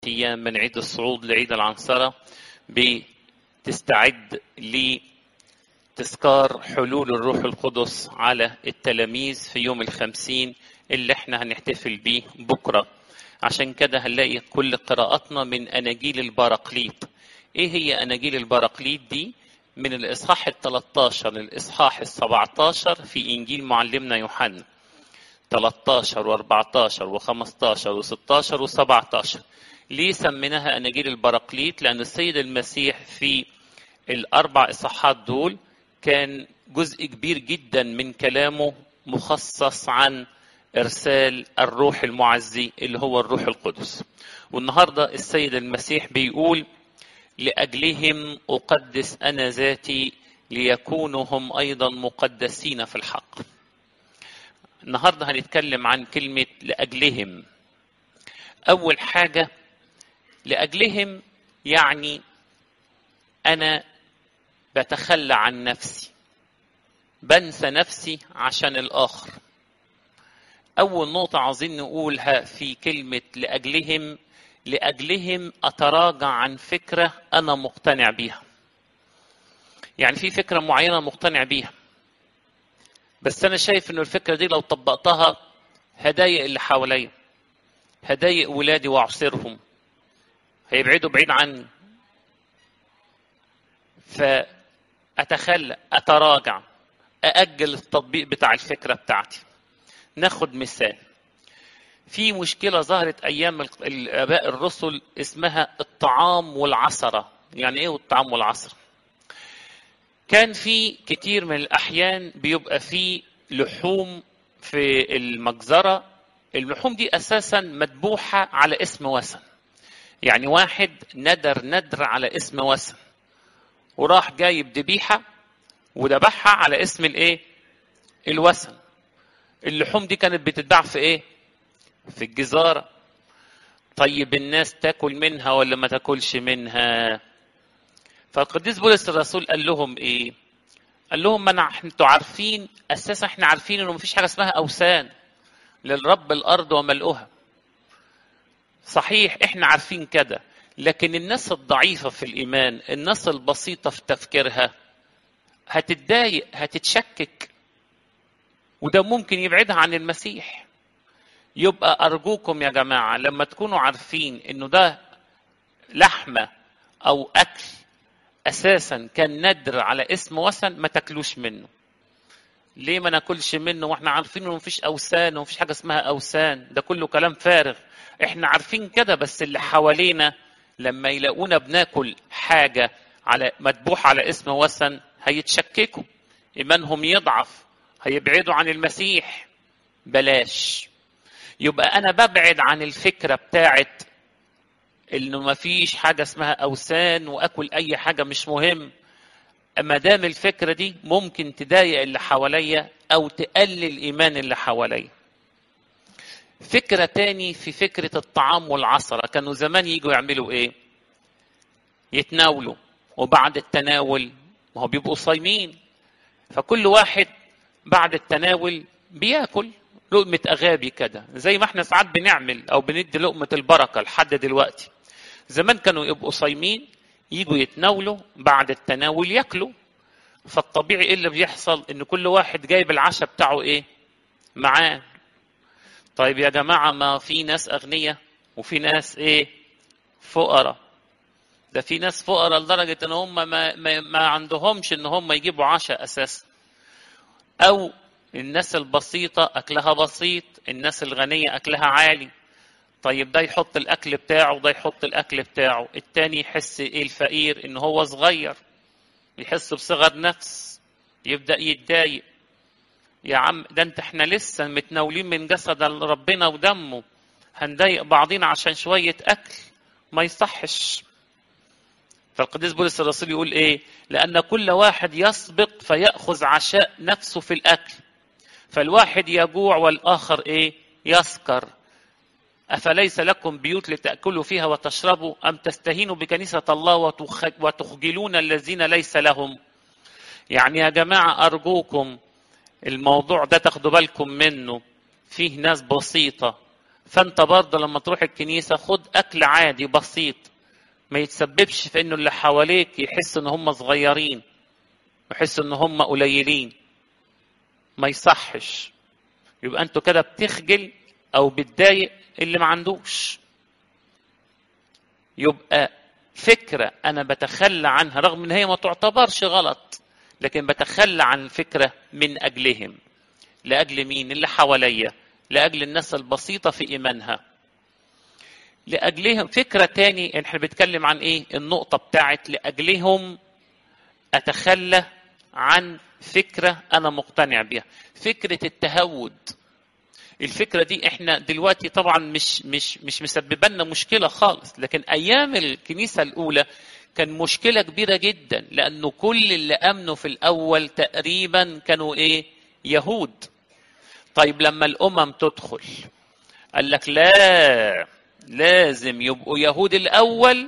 أيام من عيد الصعود لعيد العنصرة بتستعد لتذكار حلول الروح القدس على التلاميذ في يوم الخمسين اللي احنا هنحتفل بيه بكرة عشان كده هنلاقي كل قراءاتنا من أناجيل البراقليط ايه هي أناجيل البراقليط دي من الإصحاح ال 13 للإصحاح ال 17 في إنجيل معلمنا يوحنا 13 و14 و15 و16 و17 ليه سميناها أناجيل البراقليط لأن السيد المسيح في الأربع إصحاحات دول كان جزء كبير جدا من كلامه مخصص عن إرسال الروح المعزي اللي هو الروح القدس والنهاردة السيد المسيح بيقول لأجلهم أقدس أنا ذاتي ليكونوا هم أيضا مقدسين في الحق النهاردة هنتكلم عن كلمة لأجلهم أول حاجة لأجلهم يعني أنا بتخلى عن نفسي بنسى نفسي عشان الآخر أول نقطة عايزين نقولها في كلمة لأجلهم لأجلهم أتراجع عن فكرة أنا مقتنع بيها يعني في فكرة معينة مقتنع بيها بس أنا شايف إنه الفكرة دي لو طبقتها هضايق اللي حواليا هضايق ولادي وأعصرهم هيبعدوا بعيد عني فأتخلى أتراجع أأجل التطبيق بتاع الفكرة بتاعتي ناخد مثال في مشكلة ظهرت أيام الآباء الرسل اسمها الطعام والعصرة يعني إيه الطعام والعصرة كان في كتير من الأحيان بيبقى في لحوم في المجزرة اللحوم دي أساسا مذبوحة على اسم وثن يعني واحد ندر ندر على اسم وثن وراح جايب ذبيحة وذبحها على اسم الايه الوثن اللحوم دي كانت بتتباع في ايه في الجزارة طيب الناس تاكل منها ولا ما تاكلش منها فالقديس بولس الرسول قال لهم ايه قال لهم ما انتوا عارفين اساسا احنا عارفين انه مفيش حاجه اسمها اوثان للرب الارض وملؤها صحيح احنا عارفين كده لكن الناس الضعيفه في الايمان الناس البسيطه في تفكيرها هتتضايق هتتشكك وده ممكن يبعدها عن المسيح يبقى أرجوكم يا جماعة لما تكونوا عارفين إنه ده لحمة أو أكل أساسا كان ندر على اسم وثن ما تاكلوش منه ليه ما ناكلش منه واحنا عارفين انه مفيش اوثان ومفيش حاجه اسمها اوثان ده كله كلام فارغ احنا عارفين كده بس اللي حوالينا لما يلاقونا بناكل حاجه على مذبوح على اسم وثن هيتشككوا ايمانهم يضعف هيبعدوا عن المسيح بلاش يبقى انا ببعد عن الفكره بتاعت انه ما فيش حاجه اسمها اوثان واكل اي حاجه مش مهم ما دام الفكره دي ممكن تضايق اللي حواليا او تقلل ايمان اللي حواليا فكرة تاني في فكرة الطعام والعصرة كانوا زمان يجوا يعملوا ايه يتناولوا وبعد التناول ما هو بيبقوا صايمين فكل واحد بعد التناول بياكل لقمة أغابي كده زي ما احنا ساعات بنعمل أو بندي لقمة البركة لحد دلوقتي زمان كانوا يبقوا صايمين يجوا يتناولوا بعد التناول ياكلوا فالطبيعي ايه اللي بيحصل ان كل واحد جايب العشاء بتاعه ايه معاه طيب يا جماعة ما في ناس أغنياء وفي ناس ايه فقراء ده في ناس فقراء لدرجة ان هم ما, ما, ما عندهمش ان هم يجيبوا عشاء اساسا او الناس البسيطة أكلها بسيط الناس الغنية أكلها عالي طيب ده يحط الأكل بتاعه وده يحط الأكل بتاعه التاني يحس إيه الفقير إن هو صغير يحس بصغر نفس يبدأ يتضايق يا عم ده انت احنا لسه متناولين من جسد ربنا ودمه هنضايق بعضينا عشان شوية أكل ما يصحش فالقديس بولس الرسول يقول ايه لأن كل واحد يسبق فيأخذ عشاء نفسه في الأكل فالواحد يجوع والآخر إيه يسكر أفليس لكم بيوت لتأكلوا فيها وتشربوا أم تستهينوا بكنيسة الله وتخجلون الذين ليس لهم يعني يا جماعة أرجوكم الموضوع ده تاخدوا بالكم منه فيه ناس بسيطة فانت برضه لما تروح الكنيسة خد اكل عادي بسيط ما يتسببش في انه اللي حواليك يحس ان هم صغيرين يحس ان هم قليلين ما يصحش يبقى انتوا كده بتخجل او بتضايق اللي ما عندوش يبقى فكرة أنا بتخلى عنها رغم إن هي ما تعتبرش غلط لكن بتخلى عن الفكرة من أجلهم لأجل مين اللي حواليا لأجل الناس البسيطة في إيمانها لأجلهم فكرة تاني احنا بنتكلم عن ايه النقطة بتاعت لأجلهم أتخلى عن فكرة أنا مقتنع بها فكرة التهود الفكرة دي احنا دلوقتي طبعا مش مش مش مسببه لنا مشكلة خالص لكن أيام الكنيسة الأولى كان مشكلة كبيرة جدا لأنه كل اللي أمنوا في الأول تقريبا كانوا إيه يهود طيب لما الأمم تدخل قال لك لا لازم يبقوا يهود الأول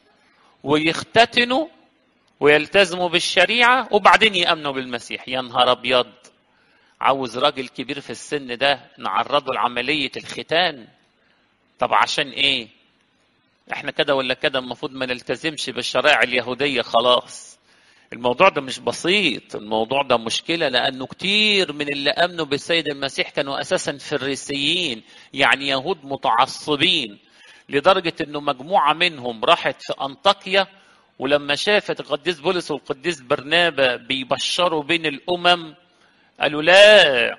ويختتنوا ويلتزموا بالشريعة وبعدين يأمنوا بالمسيح يا نهار أبيض عاوز راجل كبير في السن ده نعرضه لعملية الختان طب عشان ايه احنا كده ولا كده المفروض ما نلتزمش بالشرائع اليهودية خلاص الموضوع ده مش بسيط الموضوع ده مشكلة لأنه كتير من اللي أمنوا بالسيد المسيح كانوا أساسا فريسيين يعني يهود متعصبين لدرجة أنه مجموعة منهم راحت في أنطاكيا ولما شافت القديس بولس والقديس برنابا بيبشروا بين الأمم قالوا لا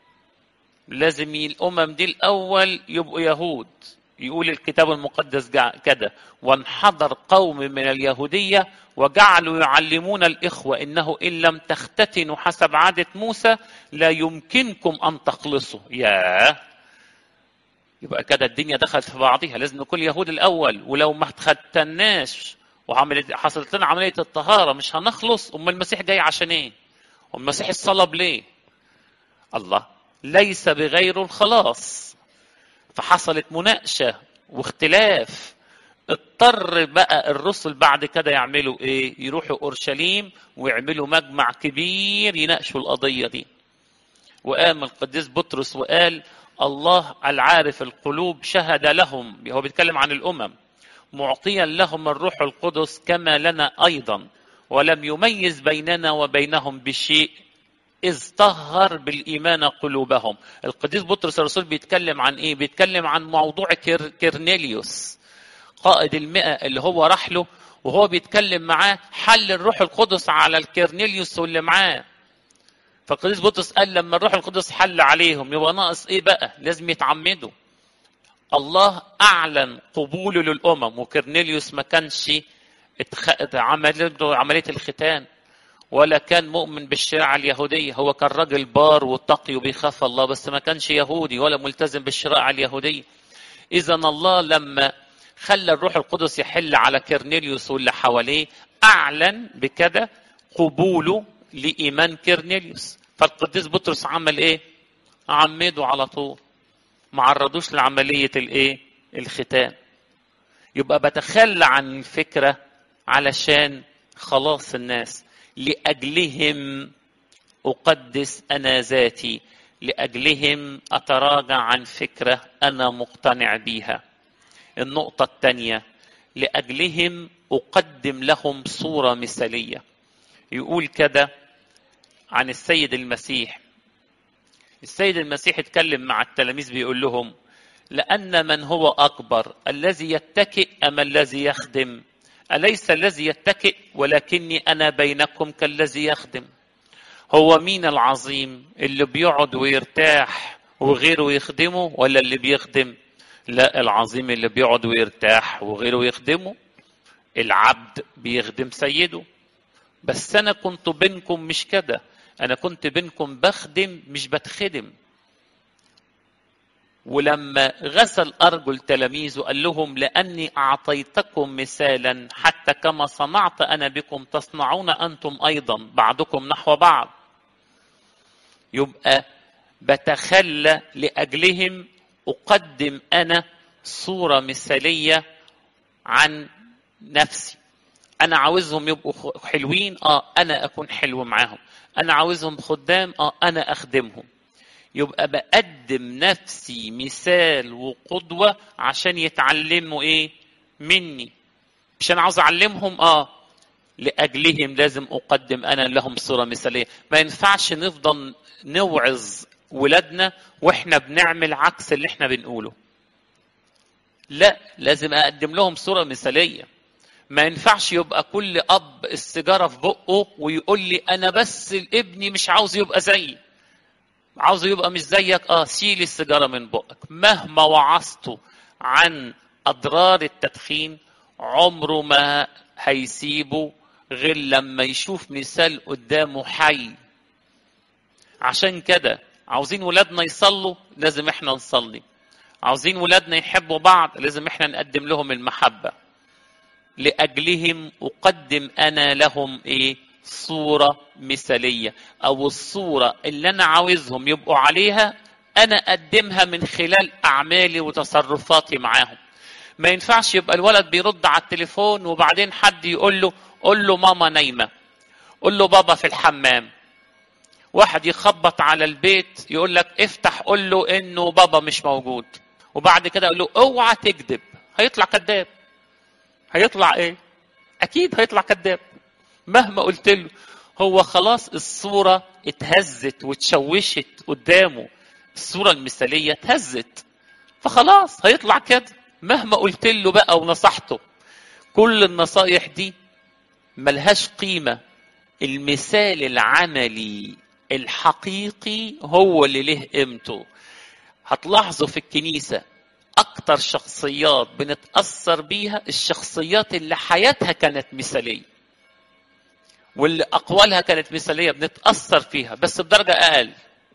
لازم الأمم دي الأول يبقوا يهود يقول الكتاب المقدس كده وانحدر قوم من اليهودية وجعلوا يعلمون الإخوة إنه إن لم تختتنوا حسب عادة موسى لا يمكنكم أن تخلصوا يا يبقى كده الدنيا دخلت في بعضها لازم نكون يهود الأول ولو ما ختناش وعملت حصلت لنا عملية الطهارة مش هنخلص أم المسيح جاي عشان إيه والمسيح الصلب ليه الله ليس بغير الخلاص فحصلت مناقشة واختلاف اضطر بقى الرسل بعد كده يعملوا ايه يروحوا اورشليم ويعملوا مجمع كبير يناقشوا القضية دي وقام القديس بطرس وقال الله العارف القلوب شهد لهم هو بيتكلم عن الامم معطيا لهم الروح القدس كما لنا ايضا ولم يميز بيننا وبينهم بشيء إذ طهر بالإيمان قلوبهم القديس بطرس الرسول بيتكلم عن إيه بيتكلم عن موضوع كير كيرنيليوس قائد المئة اللي هو راح له وهو بيتكلم معاه حل الروح القدس على الكيرنيليوس واللي معاه فالقديس بطرس قال لما الروح القدس حل عليهم يبقى ناقص ايه بقى لازم يتعمدوا الله اعلن قبوله للامم وكرنيليوس ما كانش اتخ... عمل عمليه الختان ولا كان مؤمن بالشريعة اليهودية هو كان راجل بار وتقي وبيخاف الله بس ما كانش يهودي ولا ملتزم بالشريعة اليهودية إذا الله لما خلى الروح القدس يحل على كرنيليوس واللي حواليه أعلن بكده قبوله لإيمان كرنيليوس فالقديس بطرس عمل إيه؟ عمده على طول ما عرضوش لعملية الإيه؟ الختان يبقى بتخلى عن الفكرة علشان خلاص الناس لاجلهم اقدس انا ذاتي لاجلهم اتراجع عن فكره انا مقتنع بيها النقطه الثانيه لاجلهم اقدم لهم صوره مثاليه يقول كده عن السيد المسيح السيد المسيح اتكلم مع التلاميذ بيقول لهم لان من هو اكبر الذي يتكئ ام الذي يخدم أليس الذي يتكئ ولكني أنا بينكم كالذي يخدم هو مين العظيم اللي بيقعد ويرتاح وغيره يخدمه ولا اللي بيخدم لا العظيم اللي بيقعد ويرتاح وغيره يخدمه العبد بيخدم سيده بس أنا كنت بينكم مش كده أنا كنت بينكم بخدم مش بتخدم ولما غسل أرجل تلاميذه قال لهم لأني أعطيتكم مثالا حتى كما صنعت أنا بكم تصنعون أنتم أيضا بعضكم نحو بعض يبقى بتخلى لأجلهم أقدم أنا صورة مثالية عن نفسي أنا عاوزهم يبقوا حلوين آه أنا أكون حلو معاهم أنا عاوزهم خدام آه أنا أخدمهم يبقى بقدم نفسي مثال وقدوة عشان يتعلموا ايه مني مش انا عاوز اعلمهم اه لاجلهم لازم اقدم انا لهم صورة مثالية ما ينفعش نفضل نوعظ ولادنا واحنا بنعمل عكس اللي احنا بنقوله لا لازم اقدم لهم صورة مثالية ما ينفعش يبقى كل اب السيجاره في بقه ويقول لي انا بس ابني مش عاوز يبقى زيي عاوز يبقى مش زيك اه شيل السيجاره من بقك مهما وعظته عن اضرار التدخين عمره ما هيسيبه غير لما يشوف مثال قدامه حي عشان كده عاوزين ولادنا يصلوا لازم احنا نصلي عاوزين ولادنا يحبوا بعض لازم احنا نقدم لهم المحبه لاجلهم اقدم انا لهم ايه صوره مثاليه او الصوره اللي انا عاوزهم يبقوا عليها انا اقدمها من خلال اعمالي وتصرفاتي معاهم ما ينفعش يبقى الولد بيرد على التليفون وبعدين حد يقول له قول له ماما نايمه قول له بابا في الحمام واحد يخبط على البيت يقول لك افتح قول له انه بابا مش موجود وبعد كده يقول له اوعى تكذب هيطلع كذاب هيطلع ايه اكيد هيطلع كذاب مهما قلت له هو خلاص الصورة اتهزت واتشوشت قدامه الصورة المثالية اتهزت فخلاص هيطلع كده مهما قلت له بقى ونصحته كل النصايح دي ملهاش قيمة المثال العملي الحقيقي هو اللي له قيمته هتلاحظوا في الكنيسة أكتر شخصيات بنتأثر بيها الشخصيات اللي حياتها كانت مثالية واللي أقوالها كانت مثالية بنتأثر فيها بس بدرجة أقل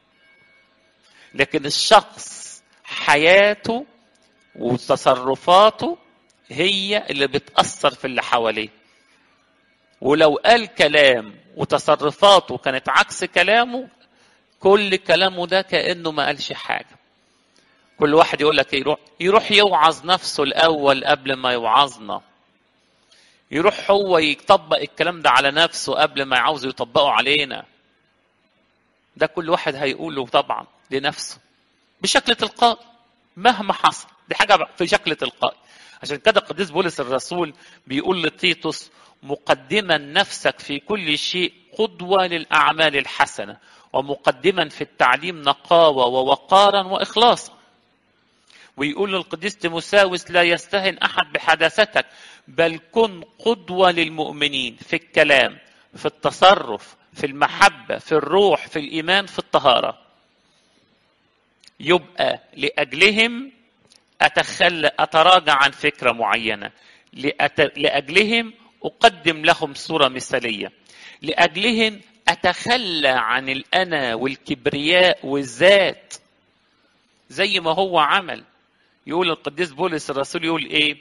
لكن الشخص حياته وتصرفاته هي اللي بتأثر في اللي حواليه ولو قال كلام وتصرفاته كانت عكس كلامه كل كلامه ده كأنه ما قالش حاجة كل واحد يقول لك يروح يروح يوعظ نفسه الأول قبل ما يوعظنا يروح هو يطبق الكلام ده على نفسه قبل ما يعاوز يطبقه علينا ده كل واحد هيقوله طبعا لنفسه بشكل تلقائي مهما حصل دي حاجة في شكل تلقائي عشان كده القديس بولس الرسول بيقول لتيتوس مقدما نفسك في كل شيء قدوة للأعمال الحسنة ومقدما في التعليم نقاوة ووقارا وإخلاصا ويقول للقديس تيموساوس لا يستهن أحد بحداثتك بل كن قدوة للمؤمنين في الكلام في التصرف في المحبة في الروح في الإيمان في الطهارة يبقى لأجلهم أتخلى أتراجع عن فكرة معينة لأت... لأجلهم أقدم لهم صورة مثالية لأجلهم أتخلى عن الأنا والكبرياء والذات زي ما هو عمل يقول القديس بولس الرسول يقول إيه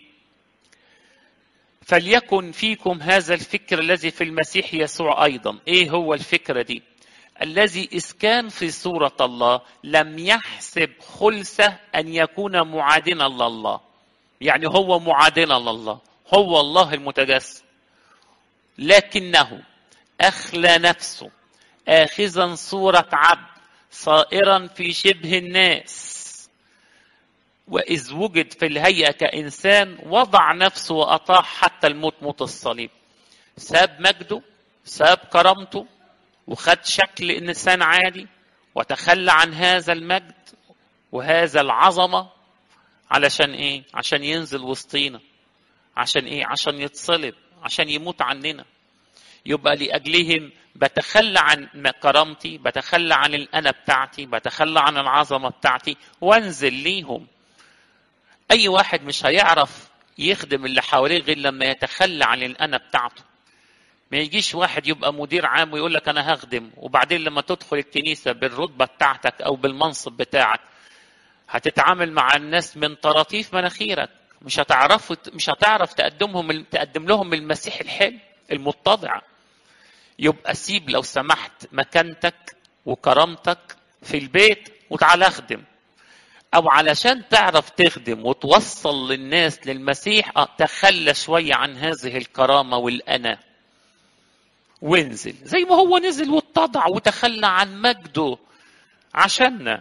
فليكن فيكم هذا الفكر الذي في المسيح يسوع أيضا إيه هو الفكرة دي الذي إذ كان في صورة الله لم يحسب خلسة أن يكون معادنا لله يعني هو معادنا لله هو الله المتجسد لكنه أخلى نفسه آخذا صورة عبد صائرا في شبه الناس وإذ وجد في الهيئة كإنسان وضع نفسه وأطاع حتى الموت موت الصليب ساب مجده ساب كرامته وخد شكل إنسان عادي وتخلى عن هذا المجد وهذا العظمة علشان إيه؟ عشان ينزل وسطينا عشان إيه؟ عشان يتصلب عشان يموت عننا يبقى لأجلهم بتخلى عن كرامتي بتخلى عن الأنا بتاعتي بتخلى عن العظمة بتاعتي وانزل ليهم أي واحد مش هيعرف يخدم اللي حواليه غير لما يتخلى عن الأنا بتاعته ما يجيش واحد يبقى مدير عام ويقول لك أنا هخدم وبعدين لما تدخل الكنيسة بالرتبة بتاعتك أو بالمنصب بتاعك هتتعامل مع الناس من طراطيف مناخيرك مش هتعرف مش هتعرف تقدمهم تقدم لهم المسيح الحلو المتضع يبقى سيب لو سمحت مكانتك وكرامتك في البيت وتعالى اخدم او علشان تعرف تخدم وتوصل للناس للمسيح تخلى شوية عن هذه الكرامة والأنا وانزل زي ما هو نزل واتضع وتخلى عن مجده عشاننا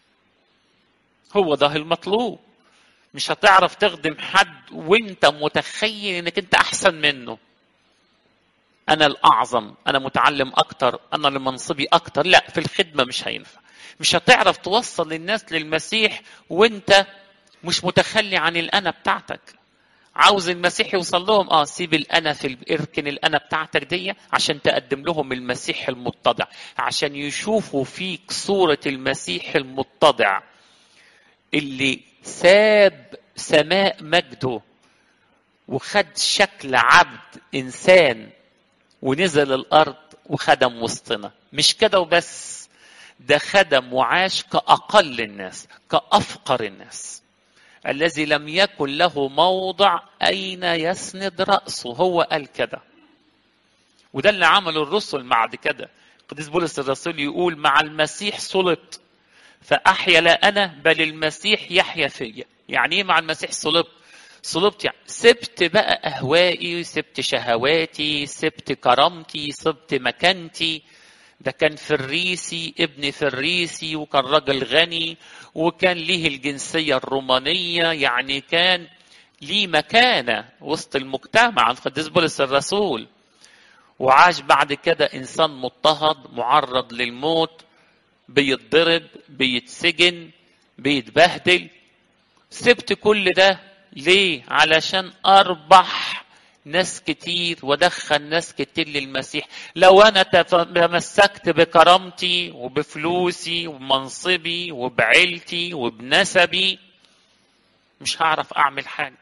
هو ده المطلوب مش هتعرف تخدم حد وانت متخيل انك انت احسن منه انا الاعظم انا متعلم اكتر انا لمنصبي اكتر لا في الخدمه مش هينفع مش هتعرف توصل للناس للمسيح وانت مش متخلي عن الانا بتاعتك عاوز المسيح يوصل لهم اه سيب الانا في اركن الانا بتاعتك دي عشان تقدم لهم المسيح المتضع عشان يشوفوا فيك صوره المسيح المتضع اللي ساب سماء مجده وخد شكل عبد انسان ونزل الارض وخدم وسطنا مش كده وبس ده خدم وعاش كاقل الناس كافقر الناس الذي لم يكن له موضع اين يسند راسه هو قال كده وده اللي عمله الرسل بعد كده قديس بولس الرسول يقول مع المسيح صلبت فاحيا لا انا بل المسيح يحيا فيا يعني ايه مع المسيح صلبت صلبت يعني سبت بقى اهوائي سبت شهواتي سبت كرامتي سبت مكانتي ده كان فريسي ابن فريسي وكان راجل غني وكان ليه الجنسية الرومانية يعني كان ليه مكانة وسط المجتمع عند قديس بولس الرسول وعاش بعد كده إنسان مضطهد معرض للموت بيتضرب بيتسجن بيتبهدل سبت كل ده ليه علشان أربح ناس كتير ودخل ناس كتير للمسيح لو انا تمسكت بكرامتي وبفلوسي وبمنصبي وبعيلتي وبنسبي مش هعرف اعمل حاجه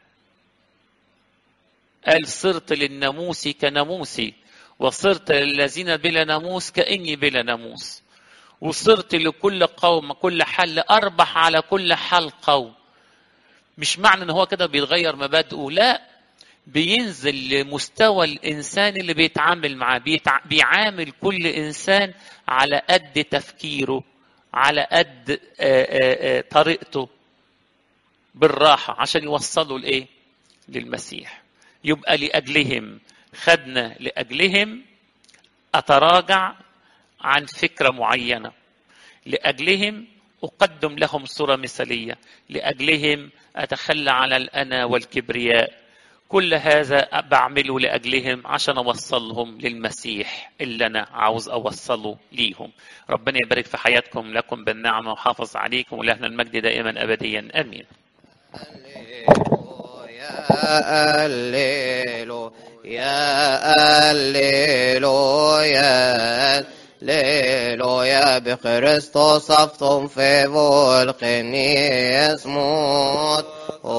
قال صرت للناموس كناموسي وصرت للذين بلا ناموس كاني بلا ناموس وصرت لكل قوم كل حل اربح على كل حال قوم مش معنى ان هو كده بيتغير مبادئه لا بينزل لمستوى الانسان اللي بيتعامل معاه بيتع... بيعامل كل انسان على قد تفكيره على قد آآ آآ طريقته بالراحه عشان يوصلوا لايه للمسيح يبقى لاجلهم خدنا لاجلهم اتراجع عن فكره معينه لاجلهم اقدم لهم صوره مثاليه لاجلهم اتخلى على الانا والكبرياء كل هذا بعمله لاجلهم عشان اوصلهم للمسيح اللي انا عاوز اوصله ليهم ربنا يبارك في حياتكم لكم بالنعمه وحافظ عليكم ولهنا المجد دائما ابديا امين يا الليلو يا الليلو يا ليلو يا بخريستوس أفتم في فولقني اسموت